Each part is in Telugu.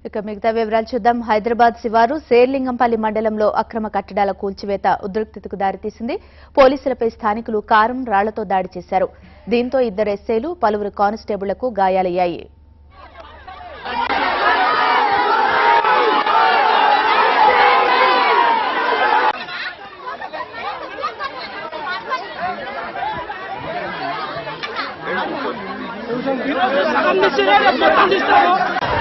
ఇక మిగతా వివరాలు చూద్దాం హైదరాబాద్ శివారు శేర్లింగంపల్లి మండలంలో అక్రమ కట్టడాల కూల్చివేత ఉద్రిక్తతకు దారితీసింది పోలీసులపై స్థానికులు కారం రాళ్లతో దాడి చేశారు దీంతో ఇద్దరు ఎస్ఐలు పలువురు కానిస్టేబుళ్లకు గాయాలయ్యాయి సగం తీసిరే మొత్తం తీస్తాము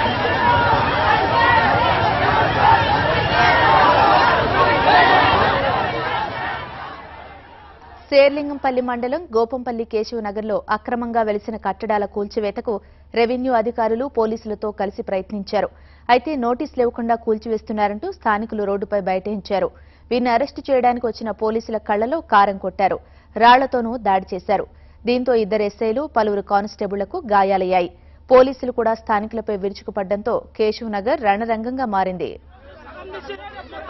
శేర్లింగంపల్లి మండలం గోపంపల్లి కేశవనగర్లో అక్రమంగా వెలిసిన కట్టడాల కూల్చివేతకు రెవెన్యూ అధికారులు పోలీసులతో కలిసి ప్రయత్నించారు అయితే నోటీసులు ఇవ్వకుండా కూల్చివేస్తున్నారంటూ స్థానికులు రోడ్డుపై బైఠాయించారు వీరిని అరెస్టు చేయడానికి వచ్చిన పోలీసుల కళ్లలో కారం కొట్టారు రాళ్లతోనూ దాడి చేశారు దీంతో ఇద్దరు ఎస్ఐలు పలువురు కానిస్టేబుళ్లకు గాయాలయ్యాయి పోలీసులు కూడా స్థానికులపై విరుచుకుపడ్డంతో కేశవనగర్ రణరంగంగా మారింది సగం తీసిరే